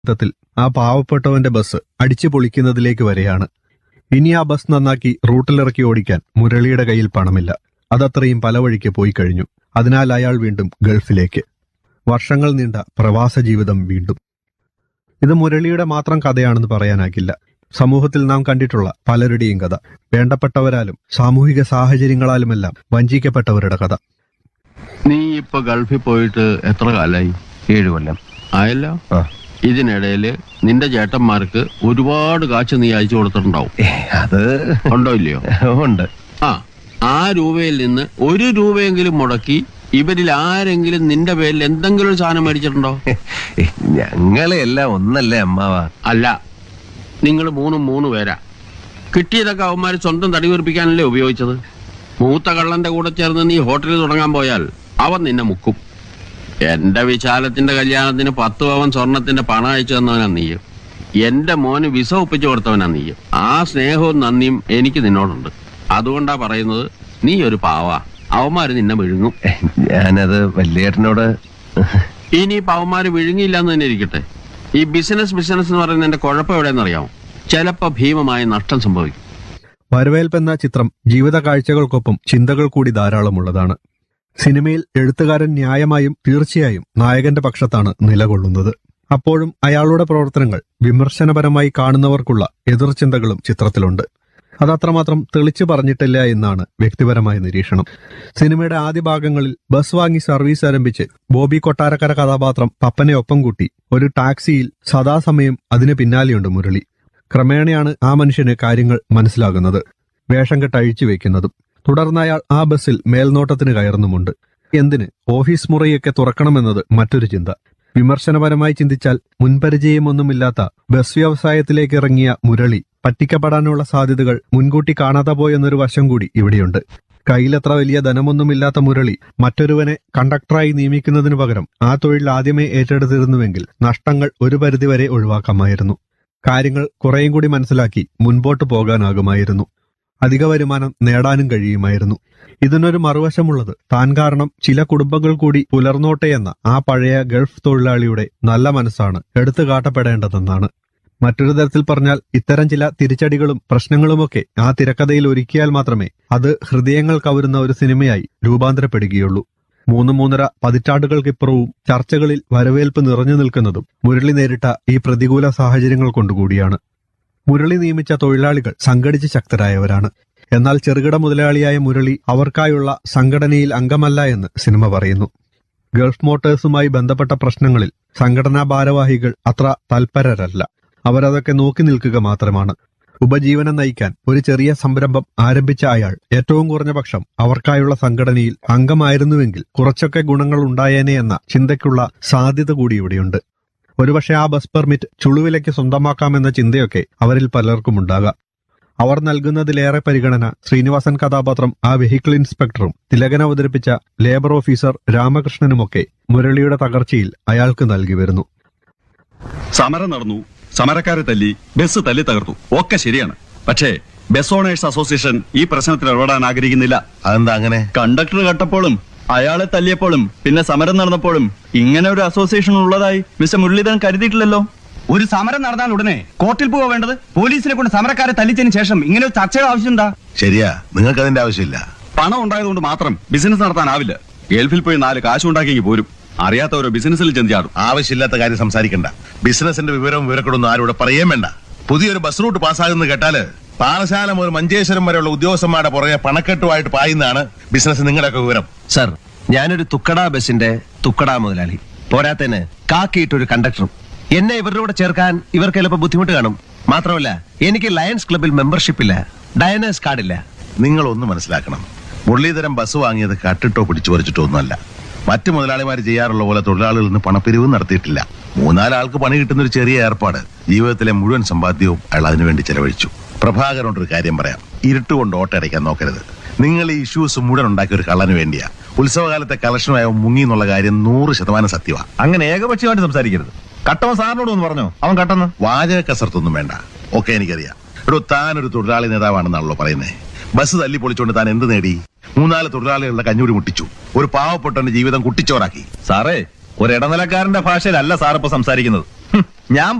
ത്തിൽ ആ പാവപ്പെട്ടവന്റെ ബസ് അടിച്ചു പൊളിക്കുന്നതിലേക്ക് വരെയാണ് ഇനി ആ ബസ് നന്നാക്കി റൂട്ടിലിറക്കി ഓടിക്കാൻ മുരളിയുടെ കയ്യിൽ പണമില്ല അതത്രയും പല വഴിക്ക് പോയി കഴിഞ്ഞു അതിനാൽ അയാൾ വീണ്ടും ഗൾഫിലേക്ക് വർഷങ്ങൾ നീണ്ട പ്രവാസ ജീവിതം വീണ്ടും ഇത് മുരളിയുടെ മാത്രം കഥയാണെന്ന് പറയാനാകില്ല സമൂഹത്തിൽ നാം കണ്ടിട്ടുള്ള പലരുടെയും കഥ വേണ്ടപ്പെട്ടവരാലും സാമൂഹിക സാഹചര്യങ്ങളാലുമെല്ലാം വഞ്ചിക്കപ്പെട്ടവരുടെ കഥ നീ ഇപ്പൊ ഗൾഫിൽ പോയിട്ട് എത്ര കാലായി ഏഴ് കൊല്ലം ആയല്ലോ ആ. ഇതിനിടയില് നിന്റെ ചേട്ടന്മാർക്ക് ഒരുപാട് കാശ് നീ അയച്ചു കൊടുത്തിട്ടുണ്ടാവും ഏ, അത് ഉണ്ടോ ഇല്ലയോ ഉണ്ട് ആ ആ രൂപയിൽ നിന്ന് ഒരു രൂപയെങ്കിലും മുടക്കി ഇവരിൽ ആരെങ്കിലും നിന്റെ പേരിൽ എന്തെങ്കിലും ഒരു സാധനം മേടിച്ചിട്ടുണ്ടോ ഏ, ഞങ്ങളെ എല്ലാം ഒന്നല്ലേ അമ്മാവാ അല്ല നിങ്ങൾ മൂന്നും മൂന്ന് പേരാ കിട്ടിയതൊക്കെ അവന്മാർ സ്വന്തം തടി വീർപ്പിക്കാനല്ലേ ഉപയോഗിച്ചത് മൂത്ത കള്ളന്റെ കൂടെ ചേർന്ന് നീ ഹോട്ടലിൽ തുടങ്ങാൻ പോയാൽ അവൻ നിന്നെ മുക്കും എന്റെ വിശാലത്തിന്റെ കല്യാണത്തിന് പത്ത് പവൻ സ്വർണത്തിന്റെ പണം അയച്ചു തന്നവനാ നീ എന്റെ മോന് വിസ ഒപ്പിച്ചു കൊടുത്തവനാ നീ ആ സ്നേഹവും നന്ദിയും എനിക്ക് നിന്നോടുണ്ട് അതുകൊണ്ടാ പറയുന്നത് നീ ഒരു പാവാ അവന്മാര് നിന്നെ വിഴുങ്ങും ഏ, ഞാനത് വല്യേട്ടനോട് ഇനി ഇപ്പൊ അവന്മാര് വിഴുങ്ങിയില്ല എന്ന് തന്നെ ഇരിക്കട്ടെ ഈ ബിസിനസ് ബിസിനസ് എന്ന് പറയുന്നതിന്റെ കുഴപ്പം എവിടെയെന്നറിയാമോ ചിലപ്പോ ഭീമമായ നഷ്ടം സംഭവിക്കും വരവേൽപ്പെന്ന ചിത്രം ജീവിത കാഴ്ചകൾക്കൊപ്പം ചിന്തകൾ കൂടി ധാരാളമുള്ളതാണ് സിനിമയിൽ എഴുത്തുകാരൻ ന്യായമായും തീർച്ചയായും നായകന്റെ പക്ഷത്താണ് നിലകൊള്ളുന്നത് അപ്പോഴും അയാളുടെ പ്രവർത്തനങ്ങൾ വിമർശനപരമായി കാണുന്നവർക്കുള്ള എതിർചിന്തകളും ചിത്രത്തിലുണ്ട് അതത്രമാത്രം തെളിച്ചു പറഞ്ഞിട്ടില്ല എന്നാണ് വ്യക്തിപരമായ നിരീക്ഷണം സിനിമയുടെ ആദ്യ ഭാഗങ്ങളിൽ ബസ് വാങ്ങി സർവീസ് ആരംഭിച്ച് ബോബി കൊട്ടാരക്കര കഥാപാത്രം പപ്പനെ ഒപ്പം കൂട്ടി ഒരു ടാക്സിയിൽ സദാസമയം അതിന് പിന്നാലെയുണ്ട് മുരളി ക്രമേണയാണ് ആ മനുഷ്യന് കാര്യങ്ങൾ മനസ്സിലാകുന്നത് വേഷം കെട്ട് അഴിച്ചു വെക്കുന്നതും തുടർന്ന് അയാൾ ആ ബസ്സിൽ മേൽനോട്ടത്തിന് കയറുന്നുമുണ്ട് എന്തിന് ഓഫീസ് മുറിയൊക്കെ തുറക്കണമെന്നത് മറ്റൊരു ചിന്ത വിമർശനപരമായി ചിന്തിച്ചാൽ മുൻപരിചയമൊന്നുമില്ലാത്ത ബസ് വ്യവസായത്തിലേക്ക് ഇറങ്ങിയ മുരളി പറ്റിക്കപ്പെടാനുള്ള സാധ്യതകൾ മുൻകൂട്ടി കാണാതെ പോയെന്നൊരു വശം കൂടി ഇവിടെയുണ്ട് കയ്യിലത്ര വലിയ ധനമൊന്നുമില്ലാത്ത മുരളി മറ്റൊരുവനെ കണ്ടക്ടറായി നിയമിക്കുന്നതിനു പകരം ആ തൊഴിൽ ആദ്യമേ ഏറ്റെടുത്തിരുന്നുവെങ്കിൽ നഷ്ടങ്ങൾ ഒരു പരിധിവരെ ഒഴിവാക്കാമായിരുന്നു കാര്യങ്ങൾ കുറേയും കൂടി മനസ്സിലാക്കി മുൻപോട്ട് പോകാനാകുമായിരുന്നു അധിക വരുമാനം നേടാനും കഴിയുമായിരുന്നു ഇതിനൊരു മറുവശമുള്ളത് താൻ കാരണം ചില കുടുംബങ്ങൾ കൂടി പുലർന്നോട്ടെ എന്ന ആ പഴയ ഗൾഫ് തൊഴിലാളിയുടെ നല്ല മനസ്സാണ് എടുത്തു കാട്ടപ്പെടേണ്ടതെന്നാണ് മറ്റൊരു തരത്തിൽ പറഞ്ഞാൽ ഇത്തരം ചില തിരിച്ചടികളും പ്രശ്നങ്ങളുമൊക്കെ ആ തിരക്കഥയിൽ ഒരുക്കിയാൽ മാത്രമേ അത് ഹൃദയങ്ങൾ കവരുന്ന ഒരു സിനിമയായി രൂപാന്തരപ്പെടുകയുള്ളൂ മൂന്ന് മൂന്നര പതിറ്റാണ്ടുകൾക്കിപ്പുറവും ചർച്ചകളിൽ വരവേൽപ്പ് നിറഞ്ഞു നിൽക്കുന്നതും മുരളി നേരിട്ട ഈ പ്രതികൂല സാഹചര്യങ്ങൾ കൊണ്ടുകൂടിയാണ് മുരളി നിയമിച്ച തൊഴിലാളികൾ സംഘടിച്ച് ശക്തരായവരാണ് എന്നാൽ ചെറുകിട മുതലാളിയായ മുരളി അവർക്കായുള്ള സംഘടനയിൽ അംഗമല്ല എന്ന് സിനിമ പറയുന്നു ഗൾഫ് മോട്ടേഴ്സുമായി ബന്ധപ്പെട്ട പ്രശ്നങ്ങളിൽ സംഘടനാ ഭാരവാഹികൾ അത്ര തൽപരരല്ല അവരതൊക്കെ നോക്കി നിൽക്കുക മാത്രമാണ് ഉപജീവനം നയിക്കാൻ ഒരു ചെറിയ സംരംഭം ആരംഭിച്ച അയാൾ ഏറ്റവും കുറഞ്ഞ പക്ഷം അവർക്കായുള്ള സംഘടനയിൽ അംഗമായിരുന്നുവെങ്കിൽ കുറച്ചൊക്കെ ഗുണങ്ങൾ ഉണ്ടായേനെ എന്ന ചിന്തയ്ക്കുള്ള സാധ്യത കൂടി ഇവിടെയുണ്ട് ഒരുപക്ഷെ ആ ബസ് പെർമിറ്റ് ചുളുവിലേക്ക് സ്വന്തമാക്കാമെന്ന ചിന്തയൊക്കെ അവരിൽ പലർക്കും ഉണ്ടാകാം അവർ നൽകുന്നതിലേറെ പരിഗണന ശ്രീനിവാസൻ കഥാപാത്രം ആ വെഹിക്കിൾ ഇൻസ്പെക്ടറും തിലകൻ അവതരിപ്പിച്ച ലേബർ ഓഫീസർ രാമകൃഷ്ണനുമൊക്കെ മുരളിയുടെ തകർച്ചയിൽ അയാൾക്ക് നൽകി വരുന്നു സമരം നടന്നു സമരക്കാരെ തല്ലി ബസ് തല്ലി തകർത്തു ഒക്കെ ശരിയാണ് പക്ഷേ ബസ് ഓണേഴ്സ് അസോസിയേഷൻ ഈ പ്രശ്നത്തിൽ ഇടപെടാൻ ആഗ്രഹിക്കുന്നില്ല അതെന്താ അങ്ങനെ കണ്ടക്ടർ കട്ടപ്പോഴും അയാളെ തല്ലിയപ്പോഴും പിന്നെ സമരം നടന്നപ്പോഴും ഇങ്ങനെ ഒരു അസോസിയേഷൻ ഉള്ളതായി മിസ്റ്റർ മുരളീധരൻ കരുതിയിട്ടില്ലല്ലോ ഒരു സമരം നടന്നാൽ ഉടനെ കോർട്ടിൽ പോവാ വേണ്ടത് പോലീസിനെ കൊണ്ട് സമരക്കാരെ തല്ലിച്ചതിന് ശേഷം ഇങ്ങനെ ഒരു ചർച്ചയുടെ ആവശ്യം എന്താ ശരിയാ നിങ്ങൾക്ക് അതിന്റെ ആവശ്യമില്ല പണം ഉണ്ടായതുകൊണ്ട് മാത്രം ബിസിനസ് നടത്താനാവില്ല ഗൾഫിൽ പോയി നാല് കാശുണ്ടാക്കി പോരും അറിയാത്ത ഓരോ ബിസിനസ്സിൽ ചെന്തിയാടും ആവശ്യമില്ലാത്ത കാര്യം സംസാരിക്കണ്ട ബിസിനസിന്റെ വിവരവും വിവരക്കൊടൊന്നും ആരും ഇവിടെ പറയേം വേണ്ട പുതിയൊരു ബസ് റൂട്ട് പാസ്സാകുന്നത് കേട്ടാല് പാറശാല മുതൽ മഞ്ചേശ്വരം വരെയുള്ള ഉദ്യോഗസ്ഥന്മാരുടെ പുറകെ പണക്കെട്ടുമായിട്ട് പായുന്നതാണ് ബിസിനസ് നിങ്ങളുടെയൊക്കെ വിവരം സർ ഞാനൊരു തുക്കടാ ബസിന്റെ തുക്കടാ മുതലാളി പോരാത്തതിന് കാക്കിയിട്ടൊരു കണ്ടക്ടറും എന്നെ ഇവരുടെ കൂടെ ചേർക്കാൻ ഇവർക്ക് ചിലപ്പോൾ ബുദ്ധിമുട്ട് കാണും മാത്രമല്ല എനിക്ക് ലയൺസ് ക്ലബിൽ മെമ്പർഷിപ്പ് ഇല്ല ഡയനേഴ്സ് കാർഡില്ല നിങ്ങൾ ഒന്ന് മനസ്സിലാക്കണം മുരളീധരം ബസ് വാങ്ങിയത് കട്ടിട്ടോ പിടിച്ചു പറിച്ചിട്ടോ ഒന്നുമല്ല മറ്റു മുതലാളിമാർ ചെയ്യാറുള്ള പോലെ തൊഴിലാളികളിൽ നിന്ന് പണപ്പിരിവ് നടത്തിയിട്ടില്ല മൂന്നാലാൾക്ക് പണി കിട്ടുന്ന ഒരു ചെറിയ ഏർപ്പാട് ജീവിതത്തിലെ മുഴുവൻ സമ്പാദ്യവും അയാൾ അതിനുവേണ്ടി ചെലവഴിച്ചു പ്രഭാകരനോട് ഒരു കാര്യം പറയാം ഇരുട്ടുകൊണ്ട് ഓട്ടയടയ്ക്കാൻ നോക്കരുത് നിങ്ങൾ ഈ ഇഷ്യൂസ് മുഴുവൻ ഉണ്ടാക്കിയ ഒരു കള്ളന് വേണ്ടിയാ ഉത്സവകാലത്തെ കളക്ഷനുമായ മുങ്ങി എന്നുള്ള കാര്യം നൂറ് ശതമാനം സത്യമാണ് അങ്ങനെ ഏകപക്ഷീയമായിട്ട് സംസാരിക്കരുത് കട്ടവൻ സാറിനോട് ഒന്ന് പറഞ്ഞോ അവൻ കട്ടെന്ന് വാചക കസർത്തൊന്നും വേണ്ട ഒക്കെ എനിക്കറിയാം ഒരു താൻ ഒരു തൊഴിലാളി നേതാവാണെന്നാണല്ലോ പറയുന്നേ ബസ് തല്ലി പൊളിച്ചുകൊണ്ട് താൻ എന്ത് നേടി മൂന്നാല് തൊഴിലാളികളുടെ കഞ്ഞൂടി മുട്ടിച്ചു ഒരു പാവപ്പെട്ടവന്റെ ജീവിതം കുട്ടിച്ചോറാക്കി സാറേ ഒരു ഇടനിലക്കാരന്റെ ഭാഷയിലല്ല സാർ ഇപ്പൊ സംസാരിക്കുന്നത് ഹും, ഞാൻ